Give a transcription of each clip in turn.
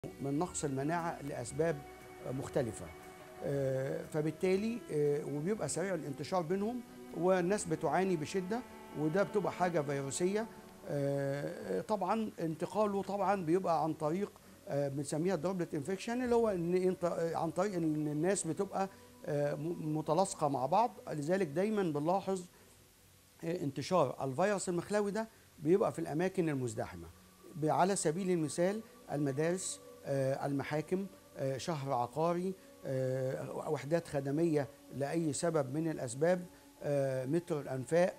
من نقص المناعه لاسباب مختلفه آه، فبالتالي آه، وبيبقى سريع الانتشار بينهم والناس بتعاني بشده وده بتبقى حاجه فيروسيه آه، طبعا انتقاله طبعا بيبقى عن طريق آه، بنسميها دروبلت انفكشن اللي هو ان انت آه، عن طريق ان الناس بتبقى آه، م- متلاصقه مع بعض لذلك دايما بنلاحظ آه، انتشار الفيروس المخلوي ده بيبقى في الاماكن المزدحمه ب- على سبيل المثال المدارس آه، المحاكم آه، شهر عقاري آه، وحدات خدميه لاي سبب من الاسباب آه، مترو الانفاق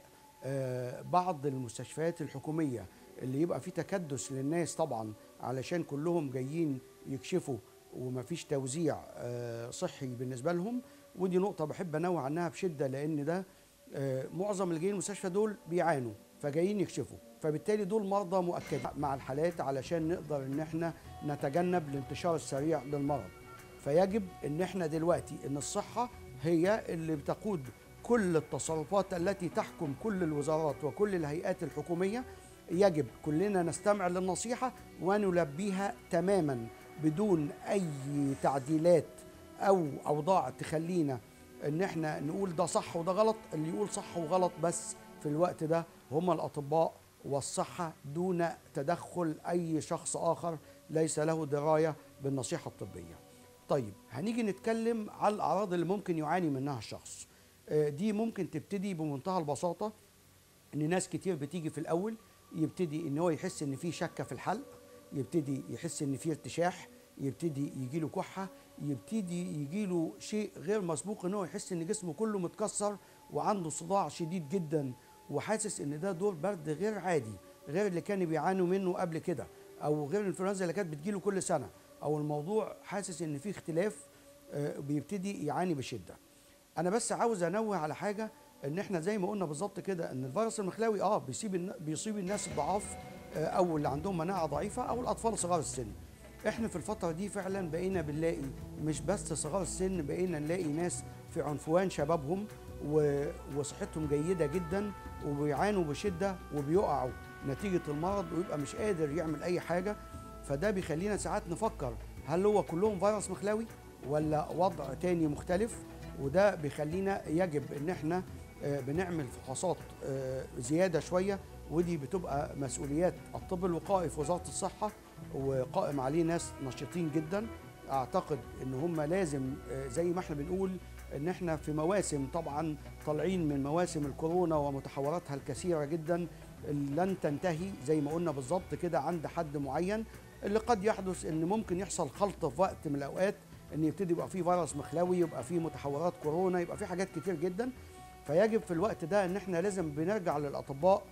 آه، بعض المستشفيات الحكوميه اللي يبقى فيه تكدس للناس طبعا علشان كلهم جايين يكشفوا ومفيش توزيع آه، صحي بالنسبه لهم ودي نقطه بحب انوه عنها بشده لان ده آه، معظم اللي جايين المستشفى دول بيعانوا فجايين يكشفوا فبالتالي دول مرضى مؤكدين مع الحالات علشان نقدر ان احنا نتجنب الانتشار السريع للمرض فيجب ان احنا دلوقتي ان الصحه هي اللي بتقود كل التصرفات التي تحكم كل الوزارات وكل الهيئات الحكوميه يجب كلنا نستمع للنصيحه ونلبيها تماما بدون اي تعديلات او اوضاع تخلينا ان احنا نقول ده صح وده غلط اللي يقول صح وغلط بس في الوقت ده هم الاطباء والصحه دون تدخل اي شخص اخر ليس له درايه بالنصيحه الطبيه. طيب هنيجي نتكلم على الاعراض اللي ممكن يعاني منها الشخص. آه، دي ممكن تبتدي بمنتهى البساطه ان ناس كتير بتيجي في الاول يبتدي ان هو يحس ان في شكه في الحلق يبتدي يحس ان في ارتشاح يبتدي يجي له كحه يبتدي يجي له شيء غير مسبوق ان هو يحس ان جسمه كله متكسر وعنده صداع شديد جدا وحاسس ان ده دور برد غير عادي غير اللي كانوا بيعانوا منه قبل كده او غير الانفلونزا اللي كانت بتجيله كل سنه او الموضوع حاسس ان في اختلاف آه، بيبتدي يعاني بشده انا بس عاوز انوه على حاجه ان احنا زي ما قلنا بالظبط كده ان الفيروس المخلاوي اه بيصيب الن- بيصيب الناس الضعاف آه، او اللي عندهم مناعه ضعيفه او الاطفال صغار السن احنا في الفتره دي فعلا بقينا بنلاقي مش بس صغار السن بقينا نلاقي ناس في عنفوان شبابهم و- وصحتهم جيده جدا وبيعانوا بشده وبيقعوا نتيجه المرض ويبقى مش قادر يعمل اي حاجه فده بيخلينا ساعات نفكر هل هو كلهم فيروس مخلاوي ولا وضع تاني مختلف وده بيخلينا يجب ان احنا آه، بنعمل فحوصات آه، زياده شويه ودي بتبقى مسؤوليات الطب الوقائي في وزاره الصحه وقائم عليه ناس نشيطين جدا اعتقد ان هم لازم آه، زي ما احنا بنقول ان احنا في مواسم طبعا طالعين من مواسم الكورونا ومتحوراتها الكثيره جدا اللي لن تنتهي زي ما قلنا بالظبط كده عند حد معين اللي قد يحدث ان ممكن يحصل خلط في وقت من الاوقات ان يبتدي يبقى فيه فيروس مخلوي يبقى فيه متحورات كورونا يبقى فيه حاجات كتير جدا فيجب في الوقت ده ان احنا لازم بنرجع للاطباء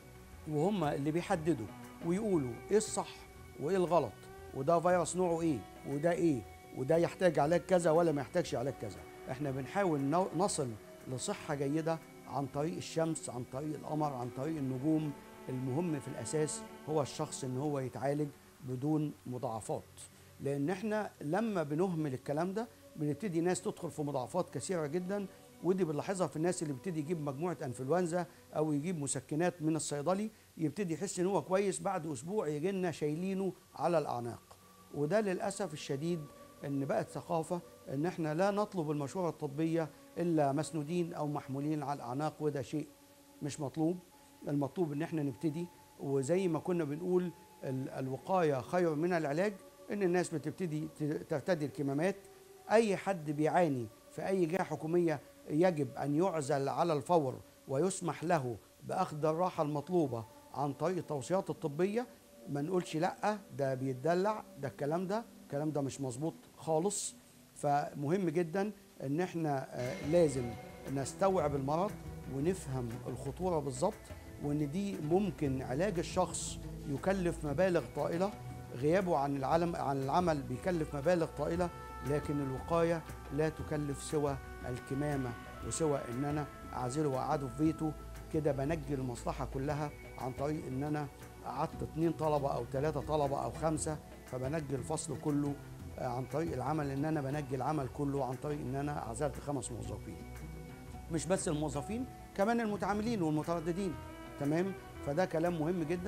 وهم اللي بيحددوا ويقولوا ايه الصح وايه الغلط وده فيروس نوعه ايه وده ايه وده يحتاج علاج كذا ولا ما يحتاجش علاج كذا احنا بنحاول نو- نصل لصحة جيدة عن طريق الشمس عن طريق القمر عن طريق النجوم المهم في الأساس هو الشخص ان هو يتعالج بدون مضاعفات لان احنا لما بنهمل الكلام ده بنبتدي ناس تدخل في مضاعفات كثيرة جدا ودي بنلاحظها في الناس اللي بيبتدي يجيب مجموعه انفلونزا او يجيب مسكنات من الصيدلي يبتدي يحس ان هو كويس بعد اسبوع يجي لنا شايلينه على الاعناق وده للاسف الشديد ان بقت ثقافه ان احنا لا نطلب المشوره الطبيه الا مسنودين او محمولين على الاعناق وده شيء مش مطلوب المطلوب ان احنا نبتدي وزي ما كنا بنقول ال- الوقايه خير من العلاج ان الناس بتبتدي ت- ترتدي الكمامات اي حد بيعاني في اي جهه حكوميه يجب ان يعزل على الفور ويسمح له باخذ الراحه المطلوبه عن طريق التوصيات الطبيه ما نقولش لا ده بيتدلع ده الكلام ده الكلام ده مش مظبوط خالص فمهم جدا ان احنا آه، لازم نستوعب المرض ونفهم الخطوره بالظبط وان دي ممكن علاج الشخص يكلف مبالغ طائله غيابه عن العالم عن العمل بيكلف مبالغ طائله لكن الوقايه لا تكلف سوى الكمامه وسوى ان انا اعزله واقعده في بيته كده بنجي المصلحه كلها عن طريق ان انا قعدت اتنين طلبه او ثلاثه طلبه او خمسه فبنجي الفصل كله آه، عن طريق العمل ان انا بنجي العمل كله عن طريق ان انا عزلت خمس موظفين مش بس الموظفين كمان المتعاملين والمترددين تمام فده كلام مهم جدا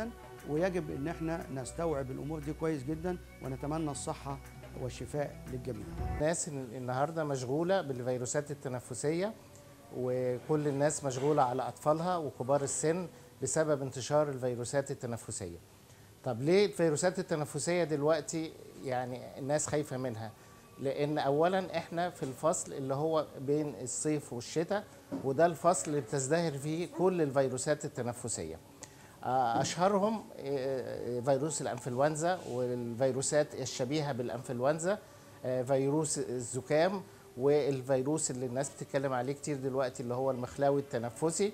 ويجب ان احنا نستوعب الامور دي كويس جدا ونتمنى الصحه والشفاء للجميع الناس النهارده مشغوله بالفيروسات التنفسيه وكل الناس مشغوله على اطفالها وكبار السن بسبب انتشار الفيروسات التنفسيه طب ليه الفيروسات التنفسيه دلوقتي يعني الناس خايفه منها لان اولا احنا في الفصل اللي هو بين الصيف والشتاء وده الفصل اللي بتزدهر فيه كل الفيروسات التنفسيه اشهرهم فيروس الانفلونزا والفيروسات الشبيهه بالانفلونزا فيروس الزكام والفيروس اللي الناس بتتكلم عليه كتير دلوقتي اللي هو المخلاوي التنفسي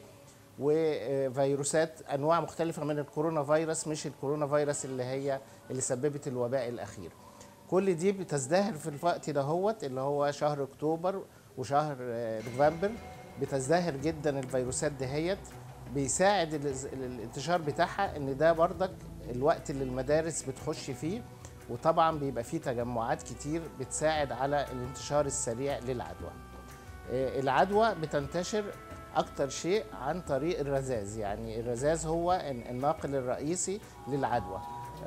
وفيروسات انواع مختلفه من الكورونا فيروس مش الكورونا فيروس اللي هي اللي سببت الوباء الاخير كل دي بتزدهر في الوقت دهوت اللي هو شهر اكتوبر وشهر نوفمبر بتزدهر جدا الفيروسات دهيت بيساعد الانتشار بتاعها ان ده بردك الوقت اللي المدارس بتخش فيه وطبعا بيبقى فيه تجمعات كتير بتساعد على الانتشار السريع للعدوى العدوى بتنتشر اكتر شيء عن طريق الرذاذ يعني الرذاذ هو الناقل الرئيسي للعدوى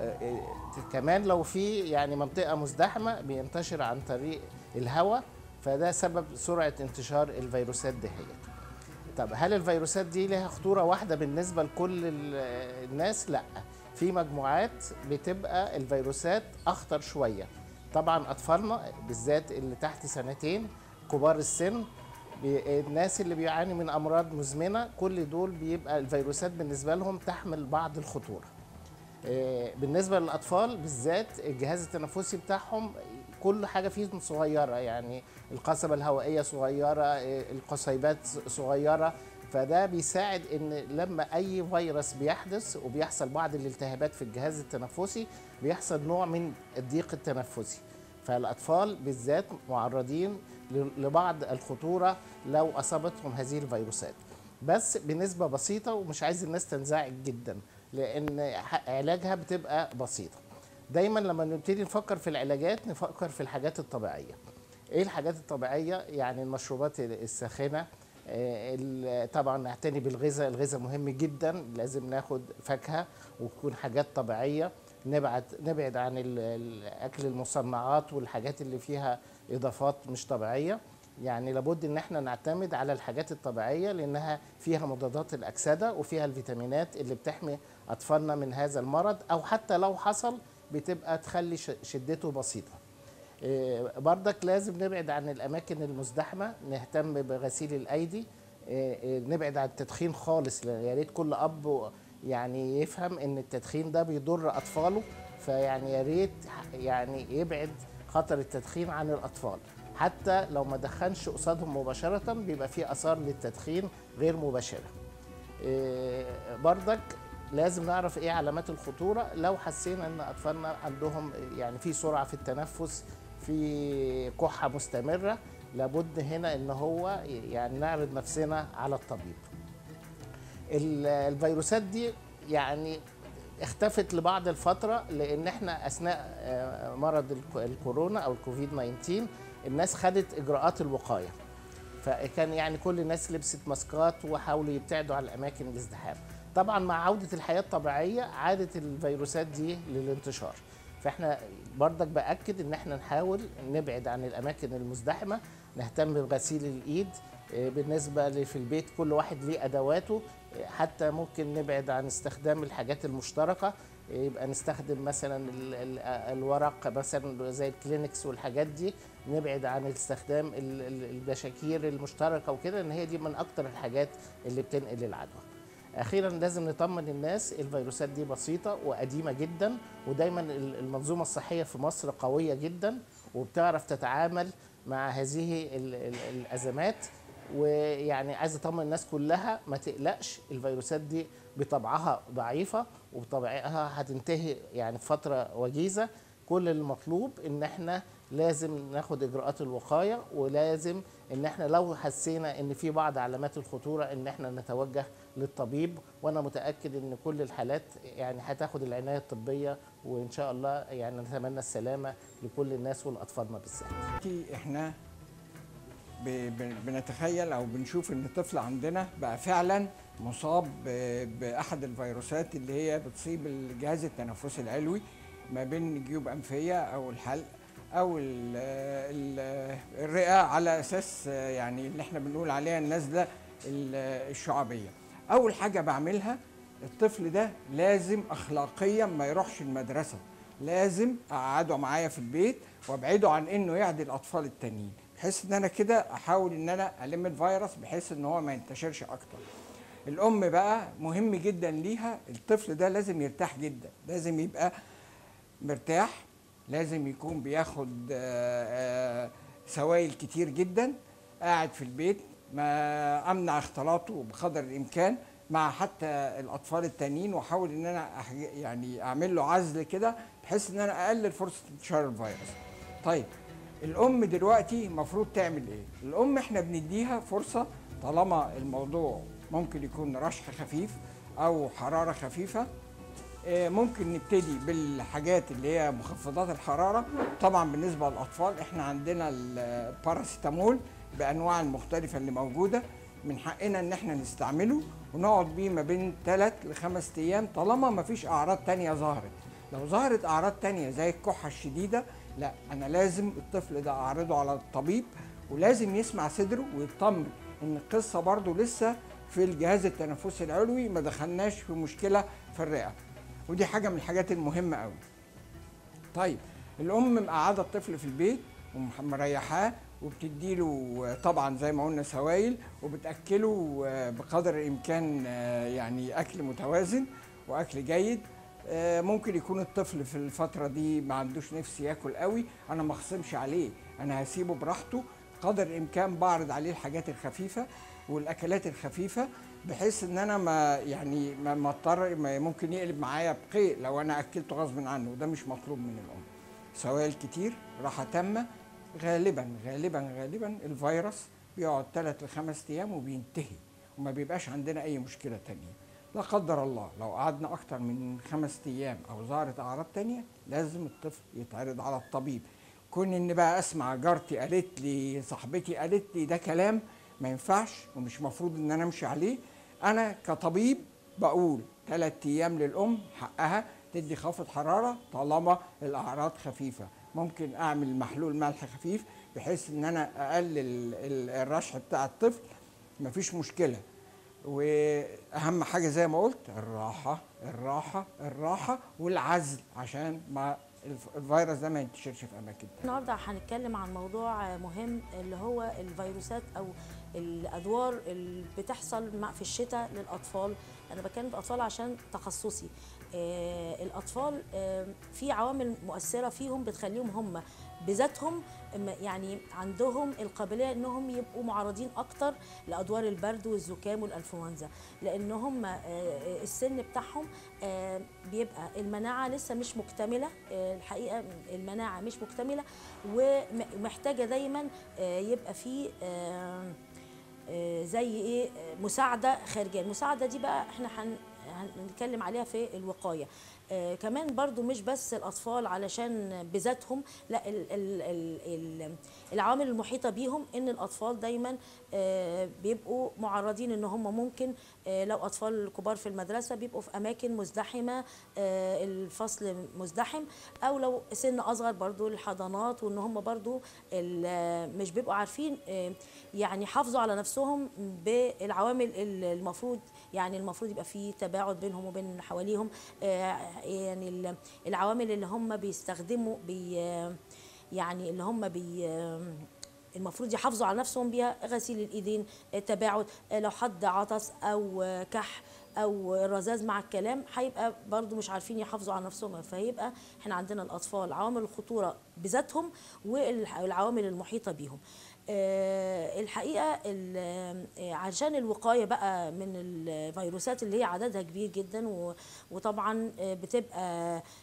كمان لو في يعني منطقه مزدحمه بينتشر عن طريق الهواء فده سبب سرعه انتشار الفيروسات دهيت طب هل الفيروسات دي لها خطوره واحده بالنسبه لكل الناس لا في مجموعات بتبقى الفيروسات اخطر شويه طبعا اطفالنا بالذات اللي تحت سنتين كبار السن الناس اللي بيعاني من امراض مزمنه كل دول بيبقى الفيروسات بالنسبه لهم تحمل بعض الخطوره بالنسبه للاطفال بالذات الجهاز التنفسي بتاعهم كل حاجه فيه صغيره يعني القصبه الهوائيه صغيره القصيبات صغيره فده بيساعد ان لما اي فيروس بيحدث وبيحصل بعض الالتهابات في الجهاز التنفسي بيحصل نوع من الضيق التنفسي فالاطفال بالذات معرضين لبعض الخطوره لو اصابتهم هذه الفيروسات بس بنسبه بسيطه ومش عايز الناس تنزعج جدا لان علاجها بتبقى بسيطه دايما لما نبتدي نفكر في العلاجات نفكر في الحاجات الطبيعيه ايه الحاجات الطبيعيه يعني المشروبات الساخنه طبعا نعتني بالغذاء الغذاء مهم جدا لازم ناخد فاكهه وتكون حاجات طبيعيه نبعد نبعد عن الاكل المصنعات والحاجات اللي فيها اضافات مش طبيعيه يعني لابد ان احنا نعتمد على الحاجات الطبيعيه لانها فيها مضادات الاكسده وفيها الفيتامينات اللي بتحمي اطفالنا من هذا المرض او حتى لو حصل بتبقى تخلي شدته بسيطه بردك لازم نبعد عن الاماكن المزدحمه نهتم بغسيل الايدي نبعد عن التدخين خالص يا ريت كل اب يعني يفهم ان التدخين ده بيضر اطفاله فيعني يا ريت يعني يبعد خطر التدخين عن الاطفال حتى لو ما دخنش قصادهم مباشره بيبقى في اثار للتدخين غير مباشره بردك لازم نعرف ايه علامات الخطوره لو حسينا ان اطفالنا عندهم يعني في سرعه في التنفس في كحه مستمره لابد هنا ان هو يعني نعرض نفسنا على الطبيب الفيروسات دي يعني اختفت لبعض الفتره لان احنا اثناء مرض الكورونا او الكوفيد 19 الناس خدت اجراءات الوقايه فكان يعني كل الناس لبست ماسكات وحاولوا يبتعدوا عن الاماكن الازدحام طبعا مع عوده الحياه الطبيعيه عادت الفيروسات دي للانتشار فاحنا بردك باكد ان احنا نحاول نبعد عن الاماكن المزدحمه نهتم بغسيل الايد بالنسبه اللي في البيت كل واحد ليه ادواته حتى ممكن نبعد عن استخدام الحاجات المشتركه يبقى نستخدم مثلا الورق مثلا زي الكلينكس والحاجات دي نبعد عن استخدام البشاكير المشتركه وكده ان هي دي من اكتر الحاجات اللي بتنقل العدوى اخيرا لازم نطمن الناس الفيروسات دي بسيطه وقديمه جدا ودايما المنظومه الصحيه في مصر قويه جدا وبتعرف تتعامل مع هذه الازمات ويعني عايز اطمن الناس كلها ما تقلقش الفيروسات دي بطبعها ضعيفه وبطبعها هتنتهي يعني في فتره وجيزه كل المطلوب ان احنا لازم ناخد اجراءات الوقايه ولازم ان احنا لو حسينا ان في بعض علامات الخطوره ان احنا نتوجه للطبيب وانا متاكد ان كل الحالات يعني هتاخد العنايه الطبيه وان شاء الله يعني نتمنى السلامه لكل الناس والاطفالنا بالذات. احنا بنتخيل او بنشوف ان الطفل عندنا بقى فعلا مصاب ب- باحد الفيروسات اللي هي بتصيب الجهاز التنفسي العلوي ما بين جيوب انفيه او الحلق او ال ال الرئه على اساس يعني اللي احنا بنقول عليها النزله ال- الشعبيه اول حاجه بعملها الطفل ده لازم اخلاقيا ما يروحش المدرسه لازم اقعده معايا في البيت وابعده عن انه يعدي الاطفال التانيين بحيث ان انا كده احاول ان انا الم الفيروس بحيث ان هو ما ينتشرش اكتر الام بقى مهم جدا ليها الطفل ده لازم يرتاح جدا لازم يبقى مرتاح لازم يكون بياخد آه، آه، سوائل كتير جدا قاعد في البيت ما امنع اختلاطه بقدر الامكان مع حتى الاطفال التانيين واحاول ان انا أح- يعني اعمل له عزل كده بحيث ان انا اقلل فرصه انتشار الفيروس طيب الام دلوقتي المفروض تعمل ايه الام احنا بنديها فرصه طالما الموضوع ممكن يكون رشح خفيف او حراره خفيفه آه، ممكن نبتدي بالحاجات اللي هي مخفضات الحراره طبعا بالنسبه للاطفال احنا عندنا الباراسيتامول بانواع المختلفه اللي موجوده من حقنا ان احنا نستعمله ونقعد بيه ما بين 3 لخمس ايام طالما ما فيش اعراض تانية ظهرت لو ظهرت اعراض تانية زي الكحه الشديده لا انا لازم الطفل ده اعرضه على الطبيب ولازم يسمع صدره ويطمن ان القصه برضو لسه في الجهاز التنفسي العلوي ما دخلناش في مشكله في الرئه ودي حاجه من الحاجات المهمه قوي طيب الام مقعده الطفل في البيت ومريحاه وبتديله طبعا زي ما قلنا سوائل وبتاكله بقدر الامكان يعني اكل متوازن واكل جيد ممكن يكون الطفل في الفتره دي ما عندوش نفس ياكل قوي انا ما اخصمش عليه انا هسيبه براحته قدر الامكان بعرض عليه الحاجات الخفيفه والاكلات الخفيفه بحيث ان انا ما يعني ما ما اضطر ما ممكن يقلب معايا بقيء لو انا اكلته غصب عنه وده مش مطلوب من الام سوائل كتير راحه تامه غالبا غالبا غالبا الفيروس بيقعد ثلاث لخمس ايام وبينتهي وما بيبقاش عندنا اي مشكله تانية لا قدر الله لو قعدنا اكتر من خمس ايام او ظهرت اعراض تانية لازم الطفل يتعرض على الطبيب كون ان بقى اسمع جارتي قالت لي صاحبتي قالت لي ده كلام ما ينفعش ومش مفروض ان انا امشي عليه انا كطبيب بقول ثلاث ايام للام حقها تدي خافض حراره طالما الاعراض خفيفه ممكن اعمل محلول ملح خفيف بحيث ان انا اقلل الرشح بتاع الطفل مفيش مشكله واهم حاجه زي ما قلت الراحه الراحه الراحه والعزل عشان ما الفيروس ده ما ينتشرش في اماكن تانية. النهارده هنتكلم عن موضوع مهم اللي هو الفيروسات او الادوار اللي بتحصل في الشتاء للاطفال انا بتكلم باطفال عشان تخصصي آه الاطفال آه في عوامل مؤثره فيهم بتخليهم هم بذاتهم يعني عندهم القابليه انهم يبقوا معرضين اكتر لادوار البرد والزكام والانفلونزا لان هم السن بتاعهم بيبقى المناعه لسه مش مكتمله الحقيقه المناعه مش مكتمله ومحتاجه دايما يبقى في زي ايه مساعده خارجيه المساعده دي بقى احنا هنتكلم عليها في الوقايه آه كمان برضو مش بس الأطفال علشان بذاتهم لا ال ال ال ال العوامل المحيطة بيهم إن الأطفال دايما آه بيبقوا معرضين إن هم ممكن آه لو أطفال كبار في المدرسة بيبقوا في أماكن مزدحمة آه الفصل مزدحم أو لو سن أصغر برضو الحضانات وإن هم برضو مش بيبقوا عارفين آه يعني حافظوا على نفسهم بالعوامل المفروض يعني المفروض يبقى في تباعد بينهم وبين اللي حواليهم آه يعني العوامل اللي هم بيستخدموا بي يعني اللي هم بي المفروض يحافظوا على نفسهم بيها غسيل الايدين تباعد لو حد عطس او كح او رذاذ مع الكلام هيبقى برضو مش عارفين يحافظوا على نفسهم فهيبقى احنا عندنا الاطفال عوامل الخطوره بذاتهم والعوامل المحيطه بيهم أه الحقيقه عشان الوقايه بقى من الفيروسات اللي هي عددها كبير جدا وطبعا بتبقى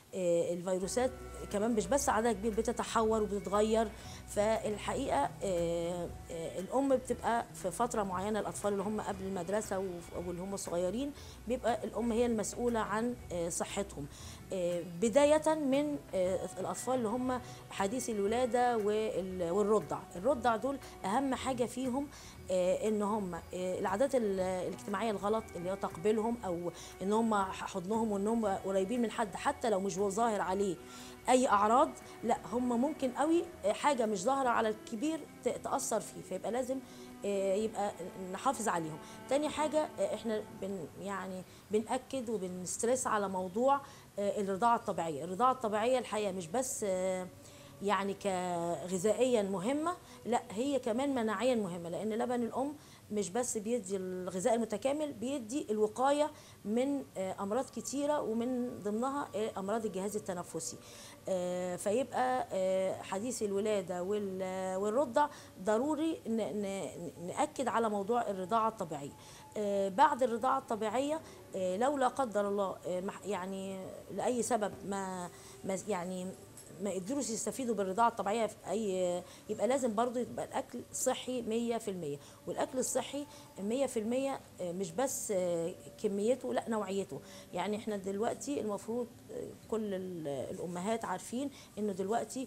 آه، الفيروسات كمان مش بس عددها كبير بتتحور وبتتغير فالحقيقه آه، آه، الام بتبقى في فتره معينه الاطفال اللي هم قبل المدرسه وف- واللي هم صغيرين بيبقى الام هي المسؤوله عن آه، صحتهم آه، بدايه من آه، الاطفال اللي هم حديثي الولاده وال- والرضع الرضع دول اهم حاجه فيهم آه، ان هم آه، العادات ال- الاجتماعيه الغلط اللي هو تقبيلهم او ان هم حضنهم وان هم قريبين من حد حتى لو مش ظاهر عليه اي اعراض لا هم ممكن قوي آه، حاجه مش ظاهره على الكبير ت- تاثر فيه فيبقى لازم آه، يبقى نحافظ عليهم تاني حاجه آه، احنا بن يعني بناكد وبنسترس على موضوع آه، الرضاعه الطبيعيه الرضاعه الطبيعيه الحقيقه مش بس آه، يعني كغذائيا مهمه لا هي كمان مناعيا مهمه لان لبن الام مش بس بيدي الغذاء المتكامل بيدي الوقايه من آه، امراض كتيره ومن ضمنها آه، امراض الجهاز التنفسي آه، فيبقى آه، حديث الولاده وال- والرضع ضروري ن- ن- ناكد على موضوع الرضاعه الطبيعيه آه، بعد الرضاعه الطبيعيه آه، لو لا قدر الله آه، مح- يعني لاي سبب ما ما يعني ما قدروش يستفيدوا بالرضاعه الطبيعيه في اي يبقى لازم برضو يبقى الاكل صحي 100% والاكل الصحي 100% مش بس كميته لا نوعيته يعني احنا دلوقتي المفروض كل ال- الامهات عارفين انه دلوقتي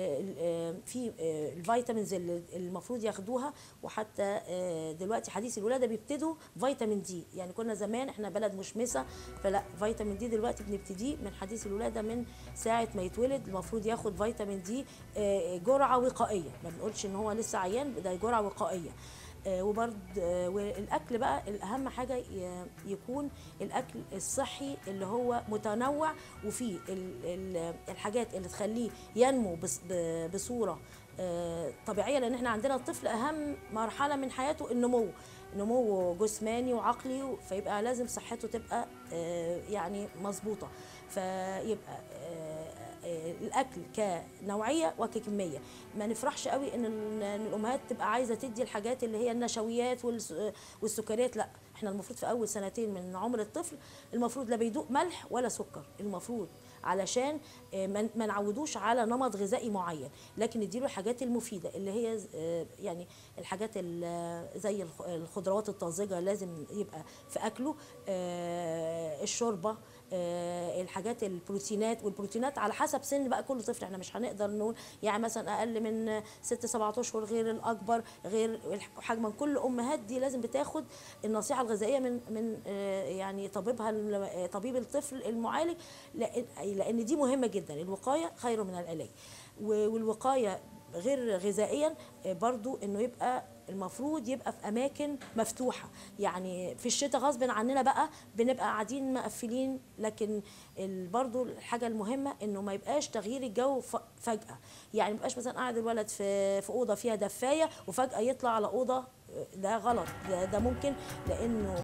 في الفيتامينز اللي المفروض ياخدوها وحتى دلوقتي حديث الولاده بيبتدوا فيتامين دي يعني كنا زمان احنا بلد مشمسه فلا فيتامين دي دلوقتي بنبتديه من حديث الولاده من ساعه ما يتولد المفروض ياخد فيتامين دي آه، جرعه وقائيه ما بنقولش ان هو لسه عيان ده جرعه وقائيه آه، وبرد آه، والاكل بقى الاهم حاجه ي- يكون الاكل الصحي اللي هو متنوع وفيه ال- ال- الحاجات اللي تخليه ينمو بص- ب- بصوره آه، طبيعيه لان احنا عندنا الطفل اهم مرحله من حياته النمو نمو جسماني وعقلي فيبقى لازم صحته تبقى آه، يعني مظبوطه فيبقى آه، آه، الاكل كنوعيه وككميه ما نفرحش قوي ان ال- إن الامهات تبقى عايزه تدي الحاجات اللي هي النشويات والس- والسكريات لا احنا المفروض في اول سنتين من عمر الطفل المفروض لا بيدوق ملح ولا سكر المفروض علشان آه، ما ما نعودوش على نمط غذائي معين لكن نديله الحاجات المفيده اللي هي آه، يعني الحاجات ال- زي الخ- الخضروات الطازجه لازم يبقى في اكله آه، الشوربه آه، الحاجات البروتينات والبروتينات على حسب سن بقى كل طفل احنا مش هنقدر نقول يعني مثلا اقل من 6 7 اشهر غير الاكبر غير الح- حجما كل امهات دي لازم بتاخد النصيحه الغذائيه من من آه، يعني طبيبها الم- آه، طبيب الطفل المعالج لان لان دي مهمه جدا الوقايه خير من العلاج و- والوقايه غير غذائيا آه، برضو انه يبقى المفروض يبقى في اماكن مفتوحه يعني في الشتاء غصب عننا بقى بنبقى قاعدين مقفلين لكن ال- برضو الحاجه المهمه انه ما يبقاش تغيير الجو ف- فجاه يعني ما يبقاش مثلا قاعد الولد في في اوضه فيها دفايه وفجاه يطلع على اوضه آه، ده غلط ده, ده ممكن لانه